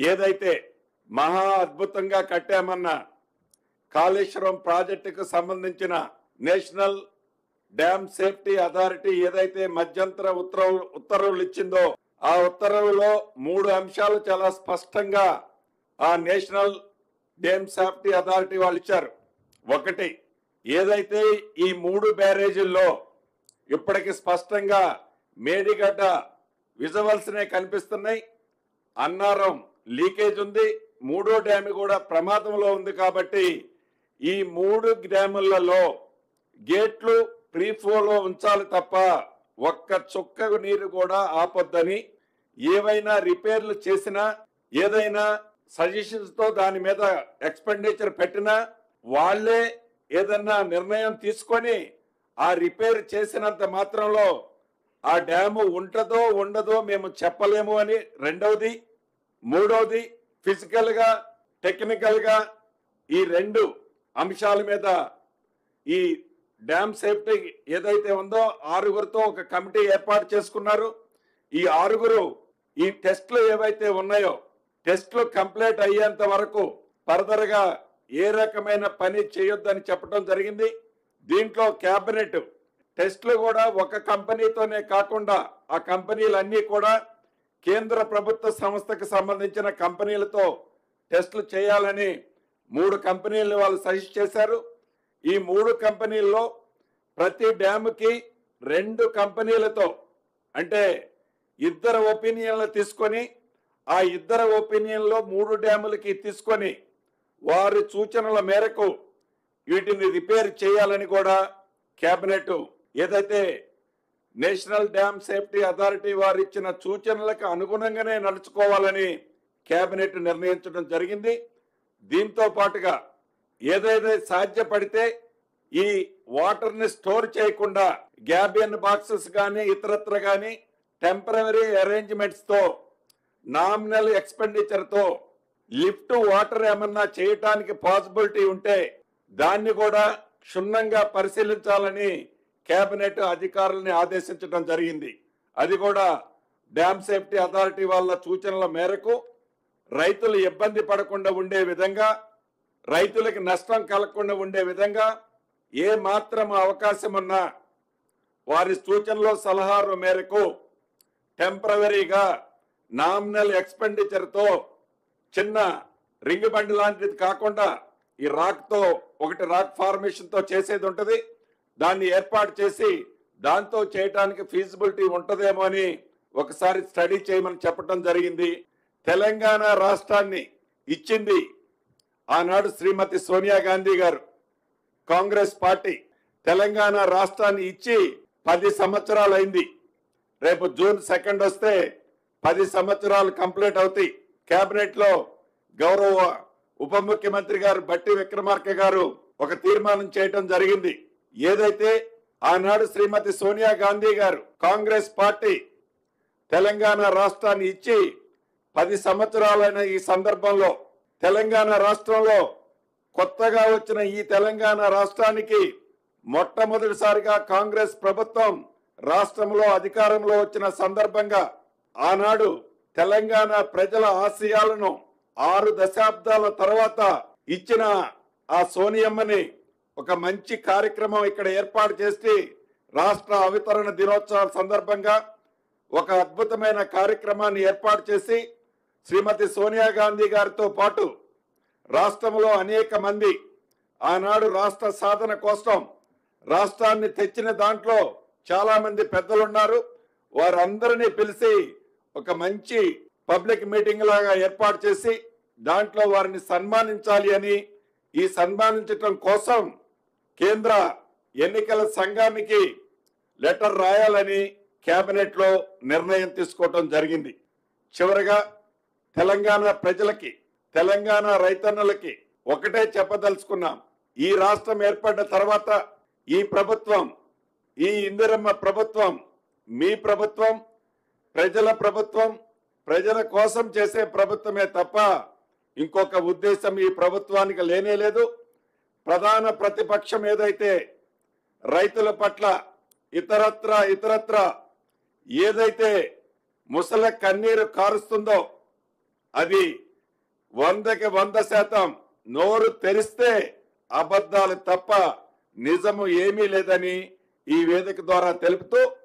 ఏదైతే మహా అద్భుతంగా కట్టామన్న కాళేశ్వరం ప్రాజెక్టుకు సంబంధించిన నేషనల్ డ్యామ్ సేఫ్టీ అథారిటీ ఏదైతే మధ్యంతర ఉత్తర్వు ఉత్తర్వులు ఇచ్చిందో ఆ ఉత్తర్వులో మూడు అంశాలు చాలా స్పష్టంగా ఆ నేషనల్ డ్యామ్ సేఫ్టీ అథారిటీ వాళ్ళు ఇచ్చారు ఒకటి ఏదైతే ఈ మూడు బ్యారేజీల్లో ఇప్పటికి స్పష్టంగా మేడిగడ్డ విజువల్స్నే కనిపిస్తున్నాయి అన్నారం లీకేజ్ ఉంది మూడో డ్యామ్ కూడా ప్రమాదంలో ఉంది కాబట్టి ఈ మూడు డ్యాములలో గేట్లు ప్రీ ఫ్లోలో ఉంచాలి తప్ప ఒక్క చుక్క నీరు కూడా ఆపొద్దని ఏవైనా రిపేర్లు చేసినా ఏదైనా సజెషన్స్ తో దాని మీద ఎక్స్పెండిచర్ పెట్టినా వాళ్ళే ఏదన్నా నిర్ణయం తీసుకొని ఆ రిపేర్ చేసినంత మాత్రంలో ఆ డ్యాము ఉంటదో ఉండదో మేము చెప్పలేము అని రెండవది మూడవది ఫిజికల్ గా టెక్నికల్ గా ఈ రెండు అంశాల మీద ఈ డ్యామ్ సేఫ్టీ ఏదైతే ఉందో ఆరుగురితో ఒక కమిటీ ఏర్పాటు చేసుకున్నారు ఈ ఆరుగురు ఈ టెస్ట్లు ఏవైతే ఉన్నాయో టెస్ట్లు కంప్లీట్ అయ్యేంత వరకు ఫర్దర్ గా ఏ రకమైన పని చేయొద్దని చెప్పడం జరిగింది దీంట్లో కేబినెట్ టెస్ట్లు కూడా ఒక కంపెనీతోనే కాకుండా ఆ కంపెనీలన్నీ కూడా కేంద్ర ప్రభుత్వ సంస్థకు సంబంధించిన కంపెనీలతో టెస్టులు చేయాలని మూడు కంపెనీలు వాళ్ళు సజెస్ట్ చేశారు ఈ మూడు కంపెనీల్లో ప్రతి డ్యాముకి రెండు కంపెనీలతో అంటే ఇద్దరు ఒపీనియన్లు తీసుకొని ఆ ఇద్దరు ఒపీనియన్లో మూడు డ్యాములకి తీసుకొని వారి సూచనల మేరకు వీటిని రిపేర్ చేయాలని కూడా కేబినెట్ ఏదైతే నేషనల్ డ్యామ్ సేఫ్టీ అథారిటీ వారు ఇచ్చిన సూచనలకు అనుగుణంగానే నడుచుకోవాలని కేబినెట్ నిర్ణయించడం జరిగింది దీంతో పాటుగా ఏదైతే సాధ్యపడితే ఈ వాటర్ ని స్టోర్ చేయకుండా గ్యాబియన్ బాక్సెస్ కానీ ఇతరత్ర కానీ టెంపరీ అరేంజ్మెంట్స్ తో నామినల్ ఎక్స్పెండిచర్ తో లిఫ్ట్ వాటర్ ఏమన్నా చేయటానికి పాసిబిలిటీ ఉంటే దాన్ని కూడా క్షుణ్ణంగా పరిశీలించాలని కేబినెట్ అధికారుల్ని ఆదేశించడం జరిగింది అది కూడా డ్యామ్ సేఫ్టీ అథారిటీ వాళ్ళ సూచనల మేరకు రైతులు ఇబ్బంది పడకుండా ఉండే విధంగా రైతులకు నష్టం కలగకుండా ఉండే విధంగా ఏ మాత్రం అవకాశం ఉన్నా వారి సూచనలో సలహాల మేరకు టెంపరవరీగా నామినల్ ఎక్స్పెండిచర్ తో చిన్న రింగ్ బండి లాంటిది కాకుండా ఈ రాక్ తో ఒకటి రాక్ ఫార్మేషన్ తో చేసేది ఉంటది దాన్ని ఏర్పాటు చేసి దాంతో చేయటానికి ఫీజిబిలిటీ ఉంటదేమో అని ఒకసారి స్టడీ చేయమని చెప్పడం జరిగింది తెలంగాణ రాష్ట్రాన్ని ఇచ్చింది ఆనాడు శ్రీమతి సోనియా గాంధీ గారు కాంగ్రెస్ పార్టీ తెలంగాణ రాష్ట్రాన్ని ఇచ్చి పది సంవత్సరాలైంది రేపు జూన్ సెకండ్ వస్తే పది సంవత్సరాలు కంప్లీట్ అవుతాయి కేబినెట్ లో గౌరవ ఉప ముఖ్యమంత్రి గారు బట్టి విక్రమార్క గారు ఒక తీర్మానం చేయటం జరిగింది ఏదైతే ఆనాడు శ్రీమతి సోనియా గాంధీ గారు కాంగ్రెస్ పార్టీ తెలంగాణ రాష్ట్రాన్ని ఇచ్చి పది సంవత్సరాలైన ఈ సందర్భంలో తెలంగాణ రాష్ట్రంలో కొత్తగా వచ్చిన ఈ తెలంగాణ రాష్ట్రానికి మొట్టమొదటిసారిగా కాంగ్రెస్ ప్రభుత్వం రాష్ట్రంలో అధికారంలో వచ్చిన సందర్భంగా ఆనాడు తెలంగాణ ప్రజల ఆశయాలను ఆరు దశాబ్దాల తర్వాత ఇచ్చిన ఆ సోనియమ్మని ఒక మంచి కార్యక్రమం ఇక్కడ ఏర్పాటు చేసి రాష్ట్ర అవతరణ దినోత్సవం సందర్భంగా ఒక అద్భుతమైన కార్యక్రమాన్ని ఏర్పాటు చేసి శ్రీమతి సోనియా గాంధీ గారితో పాటు రాష్ట్రంలో అనేక మంది ఆనాడు రాష్ట్ర సాధన కోసం రాష్ట్రాన్ని తెచ్చిన దాంట్లో చాలా మంది పెద్దలున్నారు వారందరినీ పిలిచి ఒక మంచి పబ్లిక్ మీటింగ్ లాగా ఏర్పాటు చేసి దాంట్లో వారిని సన్మానించాలి అని ఈ సన్మానించటం కోసం కేంద్ర ఎన్నికల సంఘానికి లెటర్ రాయాలని కేబినెట్ లో నిర్ణయం తీసుకోవటం జరిగింది చివరగా తెలంగాణ ప్రజలకి తెలంగాణ రైతన్నలకి ఒకటే చెప్పదలుచుకున్నాం ఈ రాష్ట్రం ఏర్పడిన తర్వాత ఈ ప్రభుత్వం ఈ ఇందిరమ్మ ప్రభుత్వం మీ ప్రభుత్వం ప్రజల ప్రభుత్వం ప్రజల కోసం చేసే ప్రభుత్వమే తప్ప ఇంకొక ఉద్దేశం ఈ ప్రభుత్వానికి లేనే లేదు ప్రధాన ప్రతిపక్షం ఏదైతే రైతుల పట్ల ఇతరత్ర ఇతరత్ర ఏదైతే ముసల కన్నీరు కారుస్తుందో అది వందకి వంద శాతం నోరు తెరిస్తే అబద్ధాలు తప్ప నిజము ఏమీ లేదని ఈ వేదిక ద్వారా తెలుపుతూ